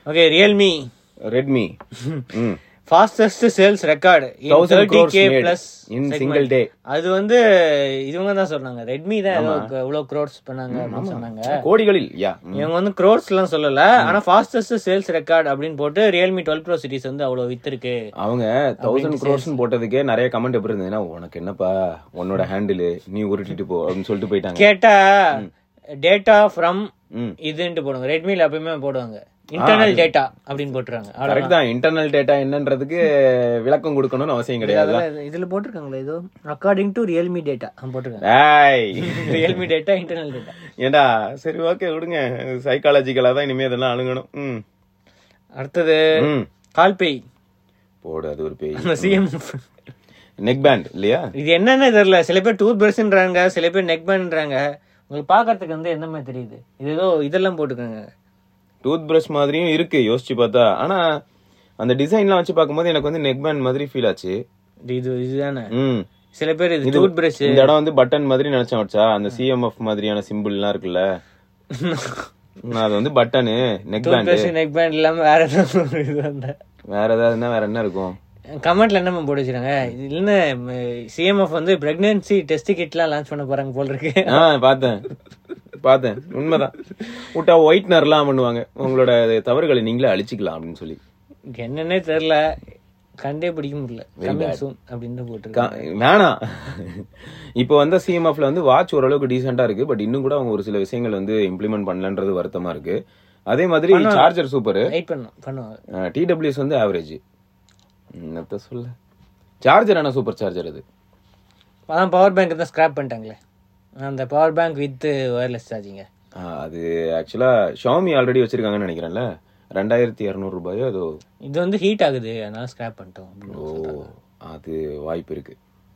Okay Realme Redmi hmm fastest sales record Thousand thirty crores கே made plus in single day. அது வந்து இவங்க தான் சொன்னாங்க ரெட்மி தான் ஏதோ இவ்வளவு க்ரோர்ஸ் பண்ணாங்க அப்படின்னு சொன்னாங்க கோடிகளில் யா இவங்க வந்து க்ரோர்ஸ் எல்லாம் சொல்லல ஆனா ஃபாஸ்டஸ்ட் சேல்ஸ் ரெக்கார்ட் அப்படின்னு போட்டு ரியல்மி டுவெல் ப்ரோ சிரிஸ் வந்து அவ்வளவு வித்திருக்கு அவங்க தௌசண்ட் க்ரோர்ஸ் போட்டதுக்கே நிறைய கமெண்ட் எப்படி இருந்ததுன்னா உனக்கு என்னப்பா உன்னோட ஹேண்டில் நீ உருட்டிட்டு போ அப்படின்னு சொல்லிட்டு போயிட்டாங்க கேட்டா டேட்டா ஃப்ரம் ம் இதுன்ட்டு போடுவாங்க ரெட்மில எப்பயுமே போடுவாங்க இன்டர்னல் டேட்டா அப்படின்னு போட்டுருவாங்க அவ்வளவுதான். கரெக்ட் தான் இன்டர்னல் டேட்டா என்னன்றதுக்கு விளக்கம் கொடுக்கணும்னு அவசியம் கிடையாது அதெல்லாம் இதுல போட்டிருக்காங்களே ஏதோ அக்கார்டிங் டு ரியல்மி டேட்டா போட்டிருக்காங்க ஏய் ரியல்மி டேட்டா இன்டர்னல் டேட்டா ஏண்டா சரி ஓகே விடுங்க சைக்காலஜிக்கலா தான் இனிமே இதெல்லாம் அணுகணும் ம் அடுத்தது ம் கால்பேய் போடு அது ஒரு பேய் சிஎம் நெக் பேண்ட் இல்லையா இது என்னன்னு தெரியல சில பேர் டூத் பிரஷ்ன்றாங்க சில பேர் நெக் பேண்ட்றாங்க உங்களுக்கு பாக்குறதுக்கு வந்து எந்த மாதிரி தெரியுது இது ஏதோ இதெல்லாம் போட்டுக்கோங்க டூத் பிரஷ் மாதிரியும் இருக்கு யோசிச்சு பார்த்தா ஆனா அந்த டிசைன்லாம் வச்சு பார்க்கும்போது எனக்கு வந்து நெக் பேண்ட் மாதிரி ஃபீல் ஆச்சு இது இது இதுதானே ம் சில பேர் இது டூத் பிரஷ் இந்த இடம் வந்து பட்டன் மாதிரி நினைச்சேன் வச்சா அந்த சிஎம்எஃப் மாதிரியான சிம்பிள்லாம் இருக்குல்ல நான் அது வந்து button neck tooth band brush neck band இல்லாம வேற ஏதாவது ஒரு இது வந்தா வேற ஏதாவதுன்னா வேற என்ன இருக்கும் கமெண்ட்ல என்ன போட்டு வச்சிருக்காங்க இது இல்லைன்னு சிஎம்எஃப் வந்து பிரெக்னன்சி டெஸ்ட் கிட்லாம் லான்ச் பண்ண போறாங்க போல இருக்கு ஆ பார்த்தேன் பார்த்தேன் உண்மைதான் விட்டா ஒயிட்னர்லாம் பண்ணுவாங்க உங்களோட தவறுகளை நீங்களே அழிச்சிக்கலாம் அப்படின்னு சொல்லி என்னன்னே தெரியல கண்டே பிடிக்க முடியல கம்மிங் சூன் அப்படின்னு தான் போட்டிருக்காங்க கா- வேணாம் இப்போ வந்த சிஎம்எஃப்ல வந்து வாட்ச் ஓரளவுக்கு டீசெண்டா இருக்கு பட் இன்னும் கூட அவங்க ஒரு சில விஷயங்கள் வந்து இம்ப்ளிமெண்ட் பண்ணலன்றது வருத்தமா இருக்கு அதே மாதிரி சார்ஜர் சூப்பர் வெயிட் பண்ணும் பண்ணுவாங்க டிடபிள்யூஎஸ் வந்து ஆவரேஜ் என்னத்த சொல்ல சார்ஜர் ஆனா சூப்பர் சார்ஜர் அது அதான் பவர் பேங்க் தான் ஸ்கிராப் பண்ணிட்டாங்களே அந்த பவர் பேங்க் வித் ஒயர்லெஸ் சார்ஜிங்க ஆ, அது ஆக்சுவலா ஷாமி ஆல்ரெடி வச்சிருக்காங்கன்னு நினைக்கிறேன்ல ரெண்டாயிரத்தி இரநூறு ரூபாயோ அதோ இது வந்து ஹீட் ஆகுது அதனால ஸ்கிராப் பண்ணிட்டோம் அப்படின்னு ஓ சொல்றாங்க. அது வாய்ப்பு இருக்கு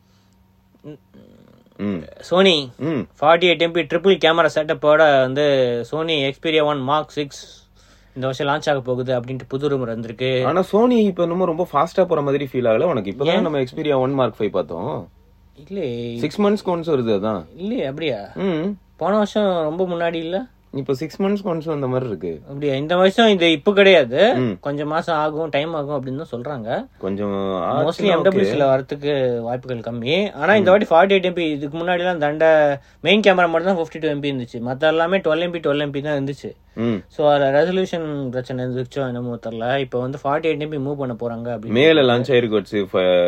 hmm Sony hmm forty eight MP triple camera செட்டப்போட வந்து Sony Xperia one mark six இந்த வருஷம் லான்ச் ஆக போகுது அப்படின்ட்டு புது ரூமர் வந்திருக்கு ஆனா சோனி இப்ப என்னமோ ரொம்ப ஃபாஸ்டா போற மாதிரி ஃபீல் ஆகல உனக்கு இப்பதான் நம்ம எக்ஸ்பீரியா ஒன் மார்க் ஃபைவ் பார்த்தோம் இல்லையே சிக்ஸ் மந்த்ஸ் ஒன்ஸ் வருது அதான் இல்லையே அப்படியா ம் போன வருஷம் ரொம்ப முன்னாடி இல்ல இப்போ சிக்ஸ் மந்த்ஸ் ஒன்ஸ் அந்த மாதிரி இருக்கு அப்படியா இந்த வருஷம் இது இப்ப கிடையாது ம். கொஞ்சம் மாசம் ஆகும் டைம் ஆகும் அப்படின்னு தான் சொல்றாங்க கொஞ்சம் மோஸ்ட்லி ஆச்சுன்னா okay. எம்டபிள்யூஸ்ல வரதுக்கு வாய்ப்புகள் கம்மி ஆனா இந்த வாட்டி ஃபார்ட்டி எயிட் எம்பி இதுக்கு முன்னாடி எல்லாம் தண்ட மெயின் கேமரா மட்டும் தான் ஃபிஃப்டி டூ எம்பி இருந்துச்சு மத்த எல்லாமே டுவெல் எம்பி டுவெல் எம்பி தான் இருந்துச்சு ம் ஸோ அதில் ரெசல்யூஷன் பிரச்சனை இருந்துச்சோ என்னமோ தெரில இப்போ வந்து ஃபார்ட்டி எயிட் எம்பி மூவ் பண்ண போறாங்க அப்படின்னு மேல லான்ச் ஆயிருக்கு வச்சு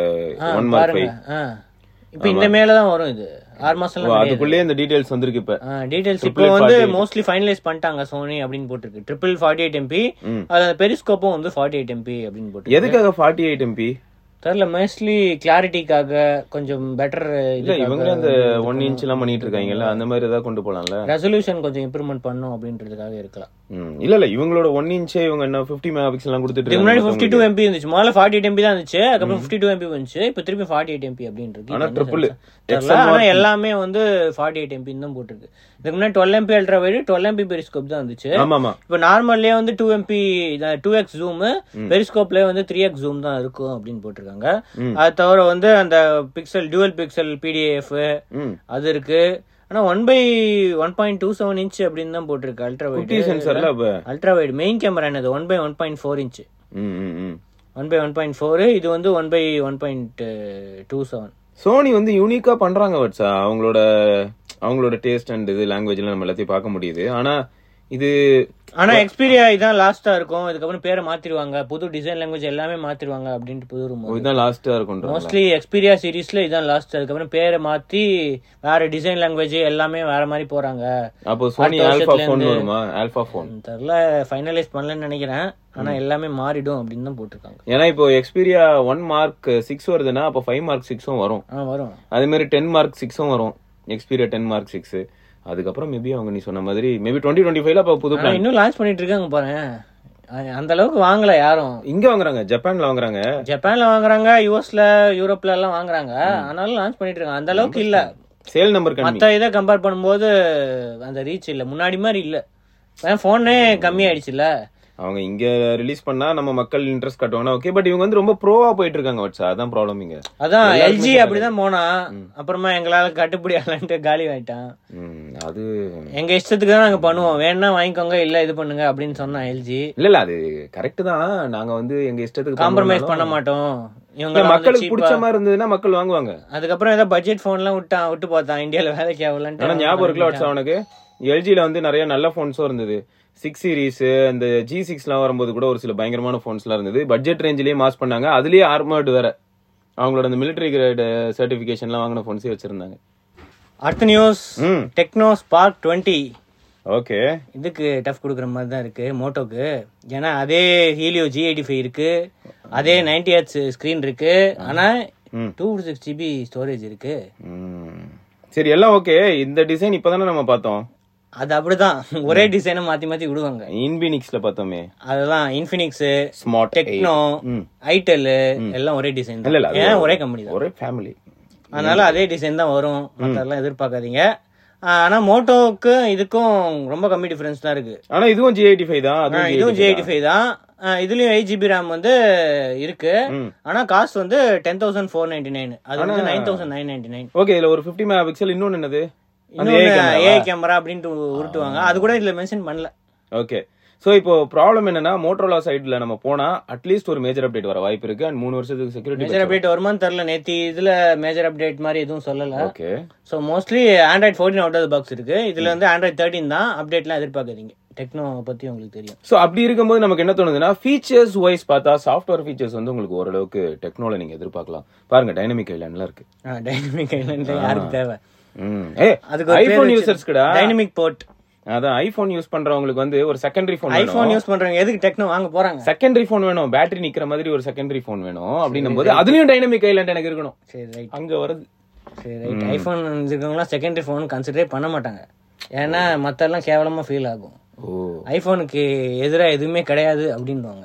ஆ, ஒன் மார்க் பாருங்க ஃபைவ் ஆ இப்போ இந்த மேல தான் வரும் இது ஆறு மாசம்லாம் கிடையாது அதுக்குள்ளேயே இந்த டீடைல்ஸ் வந்திருக்கு இப்ப டீடைல்ஸ் இப்போ வந்து மோஸ்ட்லி ஃபைனலைஸ் பண்ணிட்டாங்க சோனி அப்படின்னு போட்டிருக்கு ட்ரிபிள் ஃபார்ட்டி எயிட் எம்பி ம். அது பெரிஸ்கோப்பும் வந்து ஃபார்ட்டி எயிட் எம்பி அப்படின்னு போட்டு எதுக்காக ஃபார்ட்டி எயிட் எம்பி தெரியல மோஸ்ட்லி கிளாரிட்டிக்காக கொஞ்சம் பெட்டர் இல்ல இவங்களே அந்த ஒன் இன்ச் எல்லாம் பண்ணிட்டு இருக்காங்கல்ல அந்த மாதிரி ஏதாவது கொண்டு போலாம்ல ரெசல்யூஷன் கொஞ்சம் இம்ப்ரூவ்மெண்ட் பண்ணும் அப்படின்றதுக்காக இருக்கலாம் ம். இல்ல இல்ல இவங்களோட ஒன் இன்ச்சே இவங்க என்ன பிப்டி மெகா பிக்சல் எல்லாம் கொடுத்துட்டு இதுக்கு முன்னாடி இருக்காங்க ஃபிஃப்டி டூ எம்பி இருந்துச்சு முதல்ல ஃபார்ட்டி எயிட் எம்பி தான் இருந்துச்சு அதுக்கப்புறம் ஃபிஃப்டி டூ எம்பி வந்துச்சு இப்போ திருப்பி ஃபார்ட்டி எயிட் எம்பி அப்படின்றது ஆனா என்ன triple. தெரியல. ஆனா எல்லாமே வந்து ஃபார்ட்டி எயிட் எம்பி தான் போட்டிருக்கு இதுக்கு முன்னாடி twelve MP ultra wide twelve MP periscope தான் இருந்துச்சு ஆமா ஆமா இப்போ நார்மல்லே வந்து two MP two X zoom பெரிஸ்கோப்ல வந்து த்ரீ எக்ஸ் ஜூம் தான் இருக்கும் அப்படின்னு போட்டிருக்காங்க ம். அது தவிர வந்து அந்த பிக்சல் டியூவல் பிக்சல் பிடிஎஃப் ம் அது இருக்கு ஆனா one by one point two seven inch அப்படின்னு தான் போட்டிருக்கு அல்ட்ரா குட்டி வைடு சென்சர்ல அப்ப அல்ட்ரா வைடு மெயின் கேமரா என்னது one by one point four inch hmm hmm hmm one by one point four இது வந்து one by one point two seven Sony வந்து யூனிக்கா பண்றாங்க வட்சா அவங்களோட அவங்களோட டேஸ்ட் அண்ட் இது லாங்குவேஜ்ல நம்ம எல்லாத்தையும் பார்க்க முடியுது ஆனா இது ஆனா எக்ஸ்பீரியா இதான் லாஸ்டா இருக்கும் இதுக்கப்புறம் பேரை மாத்திருவாங்க புது டிசைன் லாங்குவேஜ் எல்லாமே மாத்திருவாங்க அப்படின்ட்டு புது ரூம் இதுதான் லாஸ்டா இருக்கும்ன்ற மோஸ்ட்லி எக்ஸ்பீரியா சீரிஸ்ல இதான் லாஸ்ட் அதுக்கப்புறம் பேரை மாத்தி வேற டிசைன் லாங்குவேஜ் எல்லாமே வேற மாதிரி போறாங்க அப்போ சோனி அடுத்த ஆல்பா வருஷத்துல போன் இருந்து- வருமா ஆல்பா போன் தெரில ஃபைனலைஸ் பண்ணலன்னு நினைக்கிறேன் ஆனா எல்லாமே மாறிடும் அப்படின்னு தான் போட்டிருக்காங்க ஏன்னா இப்போ எக்ஸ்பீரியா ஒன் மார்க் சிக்ஸ் வருதுன்னா அப்போ ஃபைவ் மார்க் சிக்ஸும் வரும் ஆ வரும் அதே மாதிரி டென் மார்க் சிக்ஸும் வரும் எக்ஸ்பீரியா டென் மார்க் சிக்ஸ் அதுக்கப்புறம் மேபி அவங்க நீ சொன்ன மாதிரி மேபி டுவெண்ட்டி டுவெண்ட்டி ஃபைவ்ல அப்போ புது ஆனா பிளான் இன்னும் லான்ச் பண்ணிட்டு இருக்காங்க பாரு அந்த அளவுக்கு வாங்கல யாரும் இங்க வாங்குறாங்க ஜப்பான்ல வாங்குறாங்க ஜப்பான்ல வாங்குறாங்க யூஎஸ்ல யூரோப்ல எல்லாம் வாங்குறாங்க ஆனாலும் லான்ச் பண்ணிட்டு இருக்காங்க அந்த அளவுக்கு இல்ல சேல் நம்பர் கம்மி மத்த இதை கம்பேர் பண்ணும்போது அந்த ரீச் இல்ல முன்னாடி மாதிரி இல்ல போனே கம்மி ஆயிடுச்சுல்ல அவங்க இங்க ரிலீஸ் பண்ணா நம்ம மக்கள் இன்ட்ரெஸ்ட் காட்டுவாங்கன்னா ஓகே பட் இவங்க வந்து ரொம்ப ப்ரோவா போயிட்டு இருக்காங்க வட்சா அதான் ப்ராப்ளம் இங்க அதான் எல்லாருக்குமே எல்ஜி சொல்றாங்க. அப்படிதான் போனான் அப்புறமா எங்களால கட்டுப்படி ஆகலன்ட்டு காலி ஆயிட்டான் ம், அது எங்க இஷ்டத்துக்கு தான் நாங்க பண்ணுவோம் வேணா வாங்கிக்கோங்க இல்ல இது பண்ணுங்க அப்படின்னு சொன்னான் எல்ஜி இல்ல இல்ல அது கரெக்ட் தான் நாங்க வந்து எங்க இஷ்டத்துக்கு காம்ப்ரமைஸ் பண்ண பண்ணோம்னாலும் மாட்டோம் இல்ல, இவங்க மக்களுக்கு பிடிச்ச மாதிரி இருந்ததுன்னா மக்கள் வாங்குவாங்க அதுக்கப்புறம் ஏதோ பட்ஜெட் போன் எல்லாம் விட்டான் விட்டு பார்த்தான் இந்தியால வேலைக்கு ஆனா ஆகலன்ட்டு ஞாபகம் இருக்குல்ல வாட்ஸ் அவனுக்கு எல்ஜில வந்து நிறைய நல்ல போன்ஸும் இருந்தது சிக்ஸ் சீரிஸ் இந்த ஜி சிக்ஸ்லாம் வரும்போது கூட ஒரு சில பயங்கரமான போன்ஸ்லாம் இருந்தது பட்ஜெட் ரேஞ்சிலேயே மாஸ் பண்ணாங்க அதுலயே ஆர்மர்டு வேற அவங்களோட அந்த மிலிட்டரி கிரேட் சர்டிபிகேஷன்லாம் வாங்கின போன்ஸே வச்சிருந்தாங்க அடுத்த news hmm Tecno Spark twenty okay இதுக்கு டஃப் கொடுக்குற மாதிரி தான் இருக்கு மோட்டோக்கு ஏன்னா அதே ஹீலியோ ஜி எயிட்டி ஃபைவ் இருக்கு அதே நைன்டி ஹெச் ஸ்கிரீன் இருக்கு ஆனா ம். டூ சிக்ஸ் ஜிபி ஸ்டோரேஜ் இருக்கு ம். சரி எல்லாம் ஓகே இந்த டிசைன் இப்பதானே நம்ம பார்த்தோம் அது அப்படிதான் ஒரே டிசைனை மாத்தி மாத்தி விடுவாங்க இன்பினிக்ஸ்ல பார்த்தோமே அதெல்லாம் Infinix smart Tecno hmm. Itel எல்லாம் ஒரே டிசைன் இல்ல இல்ல தான் அது ஏன் ஒரே கம்பெனி தான் ஒரே ஃபேமிலி அதனால அதே டிசைன் தான் வரும் மத்தெல்லாம் எதிர்பார்க்காதீங்க ஆஹ் ஆனா மோட்டோக்கு இதுக்கும் ரொம்ப கம்மி டிஃபரன்ஸ் தான் இருக்கு ஆனா இதுவும் ஜி எயிட்டி ஃபைவ் தான் ஆஹ் அதுவும் இதுவும் G85 ஜி எயிட்டி ஃபைவ் தான் ஆஹ் இதுலயும் எயிட் ஜிபி ரேம் வந்து இருக்கு ம். ஆனா காஸ்ட் வந்து ten thousand four ninety nine அது வந்து nine thousand nine ninety nine okay இதுல ஒரு 50 மெகா பிக்சல் இன்னொன்னு என்னது அந்த இன்னொன்னு AI camera ஏஐ கேமரா அப்படின்ட்டு உருட்டுவாங்க அது கூட இதுல மென்ஷன் பண்ணல ஓகே சோ இப்போ ப்ராப்ளம் என்னன்னா மோட்டரோலா சைடுல நம்ம போனா அட்லீஸ்ட் ஒரு மேஜர் அப்டேட் வர வாய்ப்பு இருக்கு அண்ட் மூணு வருஷத்துக்கு மேஜர் செக்யூரிட்டி அப்டேட் வருமான்னு தெரியல நேத்தி இதுல மேஜர் அப்டேட் மாதிரி எதுவும் சொல்லல okay so mostly Android fourteen out of box இருக்கு இதுல வந்து ஆண்ட்ராய்ட் தேர்ட்டின் தான் அப்டேட்லாம் எதிர்பார்க்காதீங்க டெக்னோ பத்தி உங்களுக்கு தெரியும் சோ அப்படி இருக்கும்போது நமக்கு என்ன தோணுதுன்னா ஃபீச்சர்ஸ் வைஸ் பார்த்தா சாஃப்ட்வேர் ஃபீச்சர்ஸ் வந்து உங்களுக்கு ஓரளவுக்கு டெக்னாலஜி நீங்க எதிர்பார்க்கலாம் பாருங்க டைனமிக் ஐலாண்ட்ல இருக்கு டைனமிக் ஐலண்ட் யாருக்கு தேவை ம் ஏ அதுக்கு ஒரு ஐபோன் யூசர்ஸ்க்குடா டைனமிக் போர்ட் அதான் ஐபோன் யூஸ் பண்றவங்களுக்கு வந்து ஒரு செகண்டரி ஃபோன் ஐபோன் யூஸ் பண்றவங்க எதுக்கு டெக்னோ வாங்க போறாங்க செகண்டரி ஃபோன் வேணும் பேட்டரி நிக்கிற மாதிரி ஒரு செகண்டரி ஃபோன் வேணும் அப்படின்னும் போது அதுலயும் டைனமிக் ஐலாண்ட் எனக்கு இருக்கணும் சரி ரைட் அங்க வருது சரி ரைட் ஐபோன் இருக்கவங்களாம் செகண்டரி ஃபோன் கன்சிடரே பண்ண மாட்டாங்க ஏன்னா மத்தெல்லாம் கேவலமா ஃபீல் ஆகும் ஓ ஐபோனுக்கு எதிரா எதுவுமே கிடையாது அப்படின்வாங்க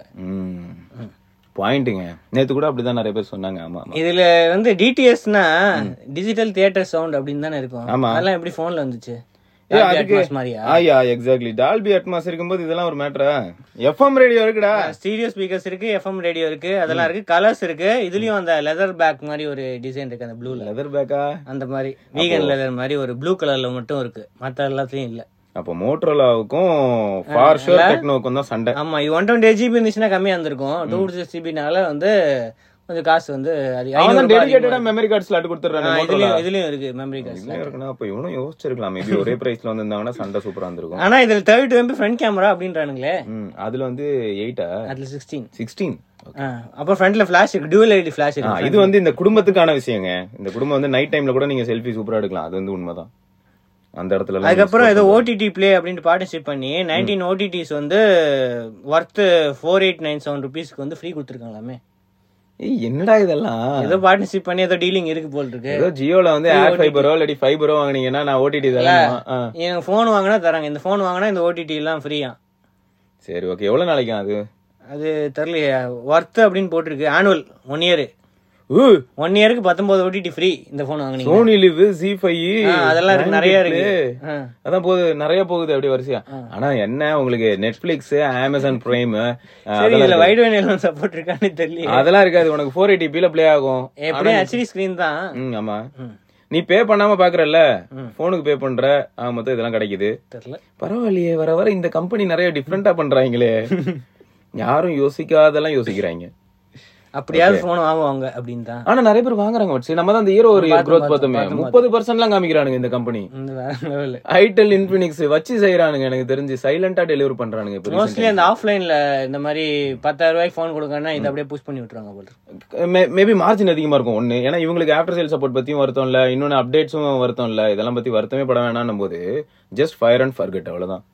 பாயிண்ட்டுங்க நேத்து கூட அப்படிதான் நிறைய பேர் சொன்னாங்க ஆமா ஆமா இதுல வந்து டிடிஎஸ்னா டிஜிட்டல் தியேட்டர் சவுண்ட் அப்படின்னு தானே இருக்கும் ஆமா. அதெல்லாம் எப்படி போன்ல வந்துச்சு ஏ, Dolby அதுக்கு Atmos மாதிரியா ஆயா எக்ஸாக்ட்லி டால்பி அட்மாஸ் இருக்கும்போது இதெல்லாம் ஒரு மேட்டரா எஃப்எம் ரேடியோ இருக்குடா ஸ்டீரியோ ஸ்பீக்கர்ஸ் இருக்கு எஃப்எம் ரேடியோ இருக்கு அதெல்லாம் இருக்கு கலர்ஸ் இருக்கு இதுலயும் அந்த லெதர் பேக் மாதிரி ஒரு டிசைன் இருக்கு அந்த ப்ளூல லெதர் பேக்கா அந்த மாதிரி வீகன் லெதர் மாதிரி ஒரு ப்ளூ கலர்ல மட்டும் இருக்கு மத்த எல்லாத்துலயும் இல்ல அப்போ மோட்டரோலாவுக்கும் ஃபார் ஷூர் டெக்னோவுக்கும் தான் சண்டை ஆமா இது ஒன் டுவெண்ட்டி ஜிபி இருந்துச்சுன்னா கம்மியா இருந்திருக்கும் டூ சிக்ஸ் ஜிபினால வந்து கொஞ்சம் காசு வந்து அது அவன் ஐநூறு தான் ரூபாய் டெடிகேட்டடா மெமரி கார்டு ஸ்லாட் கொடுத்துறாங்க ஆ, மோட்டரோலா இதுலயும் இதுலயும் இருக்கு மெமரி கார்டு இருக்குன்னா அப்ப இவனும் யோசிச்சிருக்கலாம் மேபி ஒரே பிரைஸ்ல வந்திருந்தாங்கன்னா சண்டை சூப்பரா இருந்திருக்கும் ஆனா இதுல thirty two MP front camera அப்படின்றானுங்களே ம், அதுல வந்து எயிட்டா அதுல சிக்ஸ்டீன் சிக்ஸ்டீன் அப்புறம் ஃப்ரண்ட்ல ஃபிளாஷ் இருக்கு டியூவல் எல்இடி ஃபிளாஷ் இருக்கு இது வந்து இந்த குடும்பத்துக்கான விஷயங்க இந்த குடும்பம் வந்து நைட் டைம்ல கூட நீங்க செல்ஃபி சூப்பரா எடுக்கலாம் அது வந்து உண்மைதான் அந்த இடத்துல எல்லாம் அதுக்கப்புறம் ஏதோ ஓடிடி ப்ளே அப்படின்ட்டு பார்ட்டிசிபேட் பண்ணி நைன்டீன் ஓடிடிஸ் வந்து worth four eight nine seven ருபீஸ்க்கு வந்து ஃப்ரீ கொடுத்துருக்காங்களாமே ஏய், என்னடா இதெல்லாம் ஏதோ பார்ட்டிசிபேட் பண்ணி ஏதோ டீலிங் இருக்கு போல் இருக்கு ஏதோ ஜியோல வந்து ஏர் ஃபைபரோ இல்லாட்டி ஃபைபரோ வாங்குனீங்கன்னா நான் ஓடிடி தரேன் ஆ. எனக்கு ஃபோன் வாங்கினா தராங்க இந்த ஃபோன் வாங்கினா இந்த ஓடிடி எல்லாம் ஃப்ரீயா சரி ஓகே எவ்வளவு நாளைக்கு அது அது தெரியலையே ஒர்த் அப்படின்னு போட்டிருக்கு ஆனுவல் ஒன் இயர் ஊ, ஒன் இயருக்கு பத்தொன்பது ஓடிடி ஃப்ரீ இந்த ஃபோன் வாங்குனீங்க சோனி லிவ் ஜி ஃபைவ் ஆ, அதெல்லாம் இருக்கு நிறைய இருக்கு ஆ. அதான் போகுது நிறைய போகுது அப்படி வரிசையா ஆனா என்ன உங்களுக்கு நெட்ஃபிளிக்ஸ் அமேசான் பிரைம் சரி இதுல வைட் வைன் சப்போர்ட் இருக்கான்னு தெரியல அதெல்லாம் இருக்காது உனக்கு ஃபோர் எயிட்டி பில ப்ளே ஆகும் எப்படியும் ஹெச்டி ஸ்கிரீன் தான் ம் ஆமா ம். நீ பே பண்ணாம பாக்குறல்ல போனுக்கு பே பண்ற ஆக மொத்தம் இதெல்லாம் கிடைக்குது தெரியல பரவாயில்லையே வர வர இந்த கம்பெனி நிறைய டிஃப்ரெண்டா பண்றாங்களே யாரும் யோசிக்காதெல்லாம் யோசிக்கிறாங்க அப்படியாவது போன் வாங்குவாங்க அப்படின்னு தான் ஆனா நிறைய பேர் வாங்குறாங்க வச்சு நம்ம தான் இந்த ஹீரோ ஒரு growth பார்த்தோமே முப்பது பர்சன்ட்லாம் காமிக்கிறானுங்க இந்த கம்பெனி இந்த வேற லெவல் ஐட்டல் இன்ஃபினிக்ஸ் வச்சு செய்யறானுங்க எனக்கு தெரிஞ்சு சைலண்டா டெலிவரி பண்றானுங்க இப்ப மோஸ்ட்லி அந்த ஆஃப்லைன்ல இந்த மாதிரி பத்தாயிரம் ரூபாய்க்கு ஃபோன் கொடுக்கணும்னா இதை அப்படியே புஷ் பண்ணி விட்டுருவாங்க போல இருக்கு. மேபி மார்ஜின் அதிகமா இருக்கும் ஒண்ணு ஏன்னா இவங்களுக்கு ஆஃப்டர் சேல் சப்போர்ட் பத்தியும் வருத்தம் இல்ல இன்னொன்னு அப்டேட்ஸும் வருத்தம் இல்ல இதெல்லாம் பத்தி வருத்தமே பட வேணாம் போது ஜஸ்ட் ஃபயர் அண்ட் ஃபர்கெட் அவ்வளவுதான்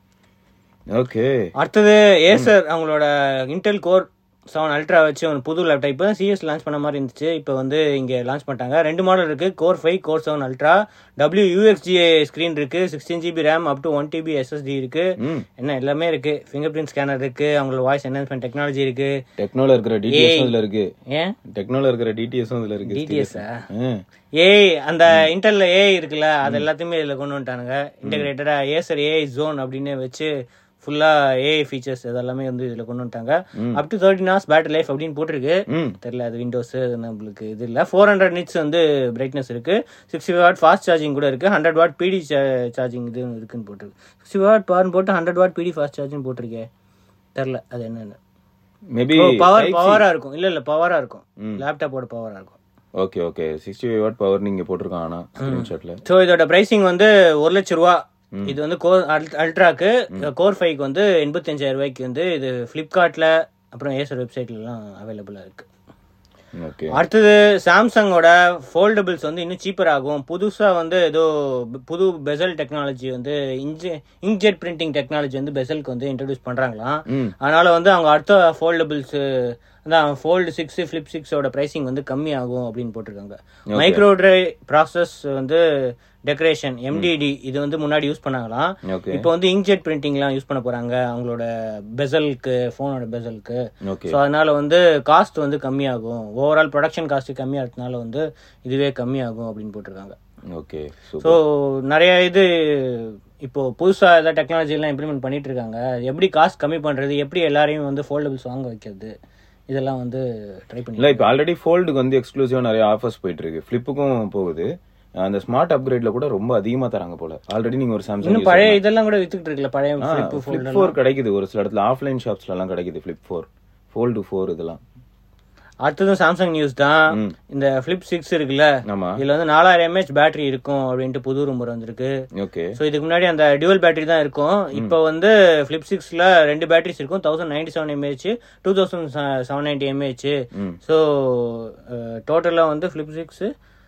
ஓகே அடுத்தது ஏசர் அவங்களோட இன்டெல் கோர் செவன் அல்ட்ரா வச்சு ஒரு புது லேப்டாப் இப்போ தான் சிஎஸ் லான்ச் பண்ண மாதிரி இருந்துச்சு இப்போ வந்து இங்கே லான்ச் பண்ணிட்டாங்க ரெண்டு மாடல் இருக்கு core five core seven ultra W UXGA screen இருக்கு sixteen GB RAM up to one TB SSD இருக்கு ம் என்ன எல்லாமே இருக்கு ஃபிங்கர் பிரிண்ட் ஸ்கேனர் இருக்கு அவங்களோட வாய்ஸ் என்ஹான்ஸ்மெண்ட் டெக்னாலஜி இருக்கு டெக்னோல இருக்கிற டிடிஎஸ் இதுல இருக்கு ஏன் டெக்னோல இருக்கிற டிடிஎஸும் இதுல இருக்கு டிடிஎஸ்ஆ ம். ஏஐ அந்த இன்டெல்ல ஏஐ இருக்குல்ல அது எல்லாத்தையுமே இதுல கொண்டு வந்துட்டானுங்க இன்டகிரேட்டடா ஏசர் ஏஐ ஜோன் அப்படின்னு வச்சு ஃபுல்லாக ஏஐ ஃபீச்சர்ஸ் இதெல்லாமே வந்து இதில் கொண்டு வந்துட்டாங்க up to thirteen hours battery life அப்படின்னு போட்டிருக்கு ம் தெரியல அது விண்டோஸ் நம்மளுக்கு இது இல்லை ஃபோர் ஹண்ட்ரட் நிட்ஸ் வந்து பிரைட்னஸ் இருக்கு சிக்ஸ்டி வாட் ஃபாஸ்ட் சார்ஜிங் கூட இருக்கு ஹண்ட்ரட் வாட் பிடி சார்ஜிங் இது இருக்குன்னு போட்டிருக்கு சிக்ஸ்டி வாட் பவர்னு போட்டு hundred watt PD fast charging போட்டிருக்கே தெரில அது என்னன்னு மேபி பவர் பவரா இருக்கும் இல்ல இல்ல பவரா இருக்கும் லேப்டாப்போட பவரா இருக்கும் okay okay sixty five watt power நீங்க போட்டிருக்கான் ஆனா ஸ்கிரீன்ஷாட்ல ஸோ இதோட பிரைசிங் வந்து ஒரு லட்ச ரூபா இது வந்து கோர் அல்ட்ராக்கு கோர் ஃபைவ்க்கு வந்து எண்பத்தஞ்சாயிரம் ரூபாய்க்கு வந்து இது ஃப்ளிப்கார்ட்ல அப்புறம் ஏசர் வெப்சைட்லலாம் அவைலபிளா இருக்கு ஓகே அடுத்தது சாம்சங்கோட ஃபோல்டபிள்ஸ் வந்து இன்னும் சீப்பர் ஆகும் புதுசாக வந்து ஏதோ ப- புது பெசல் டெக்னாலஜி வந்து இன்ஜெ இங்க்ஜெட் பிரிண்டிங் டெக்னாலஜி வந்து பெசலுக்கு வந்து இன்ட்ரடியூஸ் பண்ணுறாங்களாம் ம் அதனால வந்து அவங்க அடுத்த ஃபோல்டபிள்ஸ் அதான் ஃபோல்டு சிக்ஸ் ஃபிளிப் சிக்ஸோட ப்ரைசிங் வந்து கம்மி ஆகும் அப்படின்னு போட்டிருக்காங்க மைக்ரோ ட்ரை ப்ராசஸ் வந்து டெக்கரேஷன் எம்டிடி இது வந்து முன்னாடி யூஸ் பண்ணாங்களாம் ஓகே இப்போ வந்து இங்க்ஜெட் பிரிண்டிங்லாம் யூஸ் பண்ண போறாங்க அவங்களோட பெசலுக்கு ஃபோனோட பெசலுக்கு ஓகே ஸோ அதனால வந்து காஸ்ட் வந்து கம்மியாகும் ஓவரால் ப்ரொடக்ஷன் காஸ்ட் கம்மியாகிறதுனால வந்து இதுவே கம்மியாகும் அப்படின்னு போட்டிருக்காங்க ஓகே ஸோ நிறைய இது இப்போ புதுசா ஏதாவது டெக்னாலஜி எல்லாம் இம்ப்ளிமெண்ட் பண்ணிட்டு இருக்காங்க எப்படி காஸ்ட் கம்மி பண்றது எப்படி எல்லாரையும் வந்து ஃபோல்டபிள்ஸ் வாங்க வைக்கிறது இதெல்லாம் வந்து ட்ரை பண்ணி இல்ல இப்போ ஆல்ரெடி ஃபோல்டுக்கு வந்து எக்ஸ்க்ளூசிவா நிறைய ஆஃபர்ஸ் போயிட்டு இருக்கு ஃபிளிப்புக்கும் போகுது அந்த ஸ்மார்ட் அப்கிரேட்ல கூட ரொம்ப அதிகமா தராங்க போல ஆல்ரெடி நீங்க ஒரு சாம்சங் இன்னும் பழைய இதெல்லாம் கூட வித்துக்கிட்டு இருக்குல்ல பழைய flip fold ஃபிளிப் ஃபோர் கிடைக்குது ஒரு சில இடத்துல ஆஃப்லைன் ஷாப்ஸ்ல எல்லாம் கிடைக்குது ஃபிளிப் ஃபோர் ஃபோல்டு ஃபோர் இதெல்லாம் அடுத்ததும் சாம்சங் நியூஸ் தான் ம். இந்த ஃபிளிப் சிக்ஸ் இருக்குல்ல ஆமா இதுல வந்து நாலாயிரம் எம்ஏஹெச் பேட்டரி இருக்கும் அப்படின்ட்டு புது ரூமர் வந்திருக்கு ஓகே ஸோ இதுக்கு முன்னாடி அந்த டியூவல் பேட்டரி தான் இருக்கும் இப்போ வந்து ஃபிளிப் சிக்ஸ்ல ரெண்டு பேட்டரிஸ் இருக்கும் thousand ninety seven mAh two thousand seven ninety mAh hmm so டோட்டலாக வந்து flip six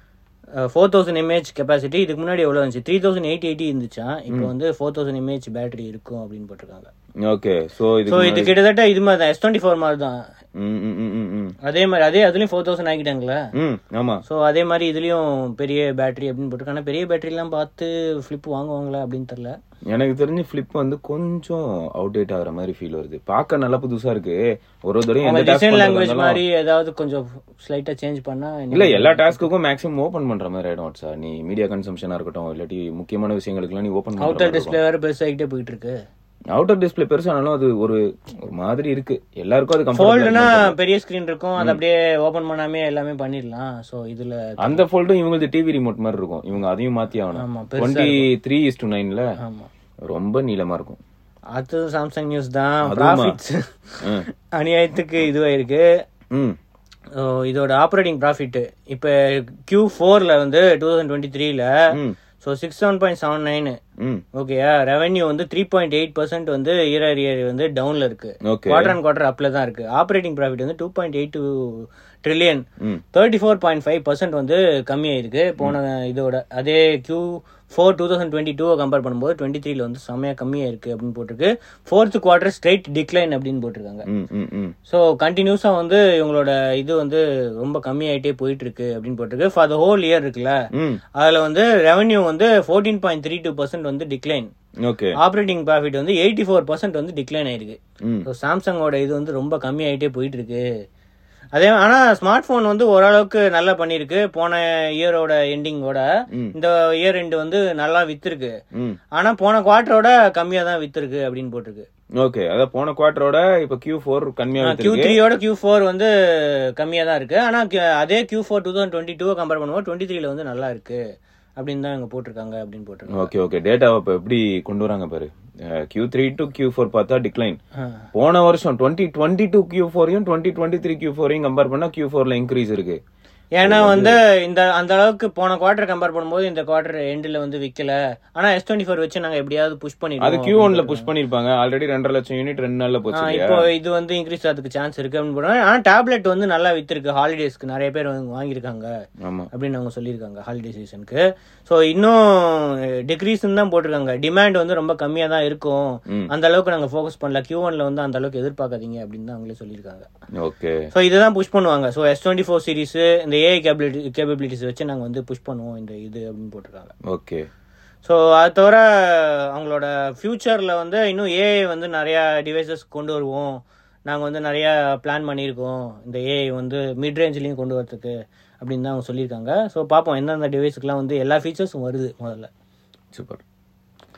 four thousand mAh capacity இதுக்கு முன்னாடி எவ்வளோ இருந்துச்சு த்ரீ தௌசண்ட் எயிட்டி எயிட்டி இருந்துச்சா இப்போ வந்து ஃபோர் தௌசண்ட் எம்ஏஹெச் பேட்டரி இருக்கும் அப்படின்னு போட்டிருக்காங்க ஓகே சோ இது ஸோ இது கிட்டத்தட்ட இது மாதிரி தான் எஸ் டுவெண்ட்டி ஃபோர் மாதிரி தான் ம் ம் ம் ம் ம் அதே மாதிரி அதே அதுலயும் ஃபோர் தௌசண்ட் ஆக்கிட்டாங்களே ம் ஆமா ஸோ அதே மாதிரி இதுலயும் பெரிய பேட்டரி அப்படின்னு போட்டிருக்காங்க பெரிய பேட்டரிலாம் பார்த்து ஃபிளிப் வாங்குவாங்களா அப்படின்னு தெரியல எனக்கு தெரிஞ்சு ஃபிளிப் வந்து கொஞ்சம் அவுடேட் ஆகுற மாதிரி ஃபீல் வருது பார்க்க நல்லா புதுசா இருக்கு ஒரு ஒரு தடவையும் அவங்க எந்த டாஸ்க் டிசைன் லாங்குவேஜ் பண்றதாலும் மாதிரி ஏதாவது கொஞ்சம் ஸ்லைட்டா சேஞ்ச் பண்ணா இன்னும் இல்ல எல்லா டாஸ்க்குக்கும் மேக்ஸிமம் ஓபன் பண்ற மாதிரி ஆயிடும் சார் நீ மீடியா கன்சம்ஷனா இருக்கட்டும் இல்லாட்டி முக்கியமான விஷயங்களுக்குலாம் நீ ஓபன் அவுட்டர் பண்ற டிஸ்பிளே வேற பெருசாகிட்டே போயிட்டு இருக்கு அவுட்டர் டிஸ்பிளே பெருசானாலும் அது ஒரு ஒரு மாதிரி இருக்கு எல்லாருக்கும் அது ஃபோல்டுனா கம்ஃபர்டபுள் பெரிய ஸ்கிரீன் இருக்கும் அதை அப்படியே ஓபன் பண்ணாமே எல்லாமே பண்ணிடலாம் ஸோ இதுல அந்த ஃபோல்டும் இவங்களுக்கு டிவி ரிமோட் மாதிரி இருக்கும் இவங்க அதையும் மாத்தி ஆமா, ஆகணும் பெருசா டுவெண்ட்டி த்ரீ இஸ் டு நைன்ல ஆமா ரொம்ப நீளமா இருக்கும் அடுத்தது சாம்சங் நியூஸ் தான் அதுவுமா? ப்ராஃபிட்ஸ் ம். அநியாயத்துக்கு இதுவாயிருக்கு ம் ஓ, இதோட ஆப்ரேட்டிங் ப்ராஃபிட் இப்போ கியூ ஃபோர்ல வந்து டூ தௌசண்ட் டுவெண்ட்டி த்ரீல hmm so six seven point seven nine hmm ஓகேயா ரெவென்யூ வந்து த்ரீ பாயிண்ட் எயிட் பர்சன்ட் வந்து இயர் இயர் வந்து டவுன்ல இருக்கு ஓகே குவார்டர் அண்ட் குவார்டர் அப்ல தான் இருக்கு ஆப்ரேட்டிங் ப்ராஃபிட் வந்து two point eight two trillion hmm thirty four point five percent வந்து கம்மியாயிருக்கு போன இதோட அதே Q four two thousand twenty டூவை கம்பேர் பண்ணும்போது டுவெண்ட்டி த்ரீல வந்து செம்மையா கம்மியாயிருக்கு அப்படின்னு போட்டிருக்கு ஃபோர்த் குவார்டர் ஸ்ட்ரைட் டிக்ளைன் அப்படின்னு போட்டிருக்காங்க ம் ம் ம் ஸோ கண்டினியூஸாக வந்து இவங்களோட இது வந்து ரொம்ப கம்மியாயிட்டே போயிட்டு இருக்கு அப்படின்னு போட்டிருக்கு ஃபார் த ஹோல் இயர் இருக்குல்ல ம் அதில் வந்து ரெவன்யூ வந்து fourteen point three two percent வந்து டிக்ளைன் ஓகே ஆப்ரேட்டிங் ப்ராஃபிட் வந்து எயிட்டி ஃபோர் பர்சன்ட் வந்து டிக்ளைன் ஆயிருக்கு ம் ஸோ சாம்சங்கோட இது வந்து ரொம்ப கம்மியாயிட்டே போயிட்டு இருக்கு அதே ஆனால் ஸ்மார்ட் ஃபோன் வந்து ஓரளவுக்கு நல்லா பண்ணியிருக்கு போன இயரோட எண்டிங்கோட ம். இந்த இயர் எண்டு வந்து நல்லா வித்துருக்கு ம் ஆனால் போன குவார்ட்டரோட கம்மியாக தான் வித்துருக்கு அப்படின்னு போட்டிருக்கு ஓகே அதான் போன குவார்டரோட இப்ப கியூ ஃபோர் கம்மியா கியூ த்ரீயோட கியூ ஃபோர் வந்து கம்மியாக தான் இருக்கு ஆனால் அதே Q four two thousand twenty டூவை கம்பேர் பண்ணும்போது டுவெண்ட்டி த்ரீல வந்து நல்லா இருக்கு அப்படின்னு தான் இவங்க போட்டிருக்காங்க அப்படின்னு போட்டிருக்காங்க ஓகே ஓகே டேட்டாவை இப்ப எப்படி கொண்டு வராங்க பாரு Q three to Q four பார்த்தா டிக்ளைன் ஆ. போன வருஷம் டுவெண்ட்டி டுவெண்ட்டி டூ கியூ ஃபோரையும் டுவெண்ட்டி டுவெண்ட்டி த்ரீ கியூ ஃபோரையும் கம்பேர் பண்ணா கியூ ஃபோர்ல இன்க்ரீஸ் இருக்கு ஏன்னா வந்து இந்த அந்த அளவுக்கு போன குவார்டர் கம்பேர் பண்ணும்போது இந்த குவார்டர் எண்டில் வந்து விற்கல ஆனா எஸ் டுவெண்ட்டி ஃபோர் வச்சு நாங்க எப்படியாவது புஷ் அது பண்ணிடுவோம் கியூ ஒன்ல புஷ் பண்ணிருப்பாங்க ஆல்ரெடி ரெண்டரை லட்சம் யூனிட் ரெண்டு நாள்ல போச்சு இல்லையா இப்போ இது வந்து இன்க்ரீஸ் ஆகிறதுக்கு சான்ஸ் இருக்கு அப்படின்னு போடுறாங்க ஆனா டேப்லெட் வந்து நல்லா வித்திருக்கு ஹாலிடேஸ்க்கு நிறைய பேர் வந்து வாங்கியிருக்காங்க ஆமா அப்படின்னு அவங்க சொல்லியிருக்காங்க ஹாலிடே சீசனுக்கு ஸோ இன்னும் டிக்ரீஸ் தான் போட்டிருக்காங்க டிமாண்ட் வந்து ரொம்ப கம்மியா தான் இருக்கும் ம். அந்த அளவுக்கு நாங்க ஃபோக்கஸ் பண்ணல கியூ ஒன்ல வந்து அந்த அளவுக்கு எதிர்பார்க்காதீங்க அப்படின்னு தான் அவங்களே சொல்லியிருக்காங்க ஓகே ஸோ இதுதான் புஷ் பண்ணுவாங்க so S twenty four series இந்த ஏஐ கேபிலிட்டி கேபிலிட்டிஸ் வச்சு நாங்கள் வந்து புஷ் பண்ணுவோம் இந்த இது அப்படின்னு போட்டிருக்காங்க ஓகே ஸோ அது தவிர அவங்களோட ஃபியூச்சரில் வந்து இன்னும் ஏஐ வந்து நிறையா டிவைசஸ் கொண்டு வருவோம் நாங்கள் வந்து நிறையா பிளான் பண்ணியிருக்கோம் இந்த ஏஐ வந்து மிட் ரேஞ்ச்லேயும் கொண்டு வரதுக்கு அப்படின்னு தான் அவங்க சொல்லியிருக்காங்க ஸோ பார்ப்போம் எந்தெந்த டிவைஸுக்குலாம் வந்து எல்லா ஃபீச்சர்ஸும் வருது முதல்ல சூப்பர்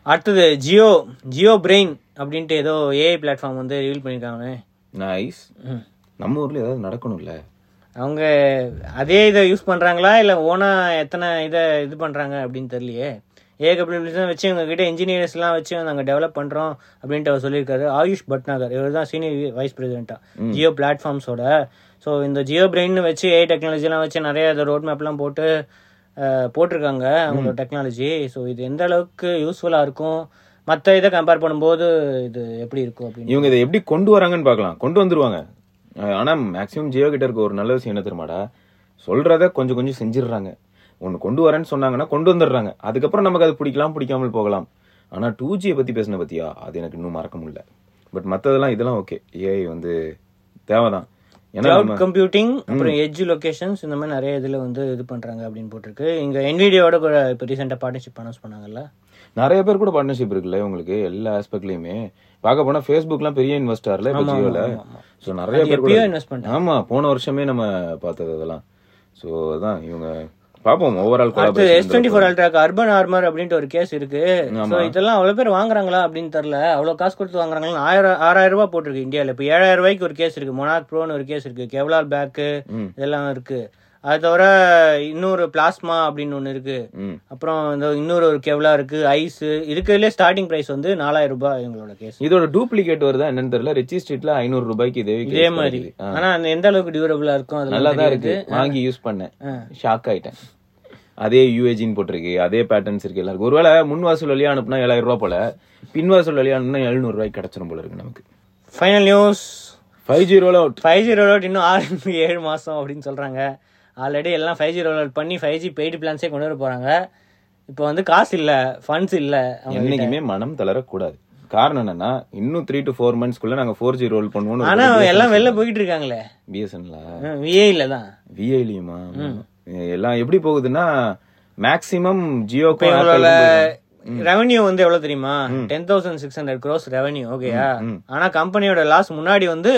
அடுத்தது ஜியோ ஜியோ பிரெயின் அப்படின்ட்டு ஏதோ ஏஐ பிளாட்ஃபார்ம் வந்து ரிவீல் பண்ணியிருக்காங்க நைஸ் ம். நம்ம ஊர்ல ஏதாவது நடக்கணும்ல அவங்க அதே இதை யூஸ் பண்றாங்களா இல்ல ஓனா எத்தனை இதை இது பண்றாங்க அப்படின்னு தெரியலையே ஏகப்பட்ட வச்சு இவங்க கிட்ட இன்ஜினியர்ஸ் எல்லாம் வச்சு நாங்க டெவலப் பண்றோம் அப்படின்ட்டு அவர் சொல்லியிருக்காரு ஆயுஷ் பட்நாகர் இவர் தான் சீனியர் வைஸ் பிரசிடென்ட்டா ஜியோ பிளாட்ஃபார்ம்ஸோட ஸோ இந்த ஜியோ பிரெயின் வச்சு ஏஐ டெக்னாலஜி எல்லாம் வச்சு நிறைய ரோட் மேப்லாம் போட்டு அஹ், போட்டிருக்காங்க அவங்களோட டெக்னாலஜி ஸோ இது எந்த அளவுக்கு யூஸ்ஃபுல்லா இருக்கும் மற்ற இதை கம்பேர் பண்ணும்போது இது எப்படி இருக்கும் அப்படின்னு இவங்க இதை எப்படி கொண்டு வராங்கன்னு பார்க்கலாம் கொண்டு வந்துருவாங்க அஹ் ஆனா மேக்ஸிமம் ஜியோ கிட்ட இருக்க ஒரு நல்ல விஷயம் என்ன தெரியுமாடா சொல்றத கொஞ்சம் கொஞ்சம் செஞ்சிடுறாங்க ஒன்னு கொண்டு வரேன்னு சொன்னாங்கன்னா கொண்டு வந்துடுறாங்க அதுக்கப்புறம் நமக்கு அது பிடிக்கலாம் பிடிக்காமல் போகலாம் ஆனா டூ ஜியை பத்தி பேசின பத்தியா அது எனக்கு இன்னும் மறக்க முடியல பட் மத்ததெல்லாம் இதெல்லாம் ஓகே ஏஐ வந்து தேவைதான் ஏன்னா கிளவுட் நம்ம- கம்ப்யூட்டிங் அப்புறம் எட்ஜ் லொகேஷன்ஸ் இந்த மாதிரி நிறைய இதுல வந்து இது பண்றாங்க அப்படின்னு போட்டிருக்கு இங்க என்விடியோட கூட இப்போ ரீசெண்டா பார்ட்னர்ஷிப் அனௌன்ஸ் பண்ணாங்கல்ல நிறைய பேர் கூட பார்ட்னர்ஷிப் இருக்குல்ல உங்களுக்கு எல்லா ஆஸ்பெக்ட்லயுமே பார்க்க போனா ஃபேஸ்புக்லாம் பெரிய இன்வெஸ்டர்ல இப்ப ஜியோல சோ நிறைய பேர் கூட எப்பயோ இன்வெஸ்ட் பண்ணாங்க ஆமா போன வருஷமே நம்ம பார்த்தது அதெல்லாம் சோ அதான் இவங்க பாப்போம் ஓவரால் அடுத்து எஸ் டுவெண்ட்டி ஃபோர் அல்ட்ராக்கு அர்பன் ஆர்மர் அப்படின்ட்டு ஒரு கேஸ் இருக்கு ஸோ இதெல்லாம் அவ்வளவு பேர் வாங்குறாங்களா அப்படின்னு தெரியல அவ்வளவு காசு கொடுத்து வாங்குறாங்களா ஆயிரம் ஆறாயிரம் ரூபாய் போட்டிருக்கு இந்தியாவில் இப்போ ஏழாயிரம் ரூபாய்க்கு ஒரு கேஸ் இருக்கு மொனாக் ப்ரோன்னு ஒரு கேஸ் இருக்கு கெவலால் பேக்கு ம். இதெல்லாம் இருக்கு அது தவிர இன்னொரு பிளாஸ்மா அப்படின்னு ஒன்று இருக்கு ம் அப்புறம் இந்த இன்னொரு ஒரு கெவலா இருக்கு ஐஸ் இருக்கிறதுலே ஸ்டார்டிங் பிரைஸ் வந்து நாலாயிரம் ரூபாய் இவங்களோட கேஸ் இதோட டூப்ளிகேட் வருதா என்னன்னு தெரியல ரிச்சி ஸ்ட்ரீட்ல ஐநூறு ரூபாய்க்கு இதே இதே மாதிரி ஆனா அந்த எந்த அளவுக்கு டியூரபிளா இருக்கும் அதெல்லாம் நல்லா தான் தெரியாது. இருக்கு வாங்கி யூஸ் பண்ணேன் ஆ. ஷாக் ஆயிட்டேன் அதே யூஏஜின்னு போட்டிருக்கு அதே பேட்டர்ன்ஸ் இருக்கு எல்லாருக்கும் ஒருவேளை முன் வாசல் வழியா அனுப்புனா ஏழாயிரம் ரூபாய் போல பின் வாசல் வழியா அனுப்புனா எழுநூறு ரூபாய்க்கு கிடைச்சிரும் போல இருக்கு நமக்கு final news five G roll out five G roll இன்னும் ஆறு ஏழு மாசம் அப்படின்னு சொல்றாங்க ஆல்ரெடி எல்லாம் ஃபைவ் ஜி ரோல் அவுட் பண்ணி ஃபைவ் ஜி பெய்டு பிளான்ஸே கொண்டு வர போறாங்க இப்போ வந்து காசு இல்ல ஃபண்ட்ஸ் இல்ல அவங்க கிட்ட. என்னைக்குமே மனம் தளரக்கூடாது காரணம் என்னன்னா இன்னும் த்ரீ டு ஃபோர் மந்த்ஸ்க்குள்ள நாங்க ஃபோர் ஜி ரோல் பண்ணுவோம் ஆனா எல்லாம் வெளில போயிட்டு இருக்காங்களே பிஎஸ்என்ல விஏ இல்ல தான் விஐலியுமா எல்லாம் எப்படி போகுதுன்னா மேக்சிமம் ஜியோ இப்போ இவங்களோட ரெவன்யூ வந்து எவ்வளவு தெரியுமா ten thousand six hundred crores revenue ஓகேயா ஆனா கம்பெனியோட லாஸ் முன்னாடி வந்து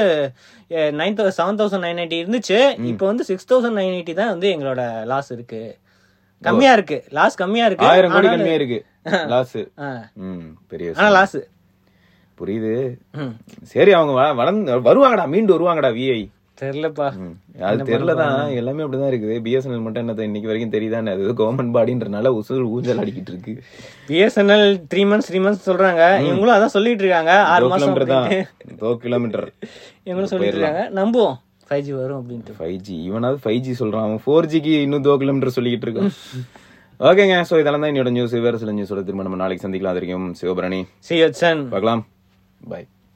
nine thousand seven thousand nine eighty இருந்துச்சு இப்போ வந்து சிக்ஸ் தௌசண்ட் நைன் எயிட்டி தான் வந்து எங்களோட லாஸ் இருக்கு கம்மியா இருக்கு லாஸ் கம்மியா இருக்கு ஆயிரம் கோடி ஆனா- கம்மியா இருக்கு லாஸ் ஆ. ம் பெரிய ஆனா விஷயம். லாஸ் புரியுது சரி அவங்க வ- வளர்ந்து வருவாங்கடா மீண்டு வருவாங்கடா விஐ தெரியலப்பா அது தெரியலதான் எல்லாமே அப்படிதான் இருக்குது பிஎஸ்என்எல் மட்டும் என்னது இன்னைக்கு வரைக்கும் தெரியுதானே அது கவர்மெண்ட் பாடின்றனால உசுல் ஊஞ்சல் அடிக்கிட்டு இருக்கு BSNL three months three months சொல்றாங்க இவங்களும் அதான் சொல்லிட்டு இருக்காங்க ஆறு தோ மாசம் கிலோமீட்டர் தான் அப்படின்ட்டு. தோ கிலோமீட்டர் இவங்களும் சொல்லிட்டு இருக்காங்க நம்புவோம் ஃபைவ் ஜி வரும் அப்படின்ட்டு ஃபைவ் ஜி இவனாவது ஃபைவ் ஜி சொல்றான் அவன் ஃபோர் ஜிக்கு இன்னும் தோ கிலோமீட்டர் சொல்லிக்கிட்டு இருக்கான் ஓகேங்க சோ இதெல்லாம் தான் என்னோட நியூஸ் வேற சில நியூஸோட திரும்ப நம்ம நாளைக்கு சந்திக்கலாம் அது வரைக்கும் சிவபரணி சி யட்சன் பார்க்கலாம் பாய்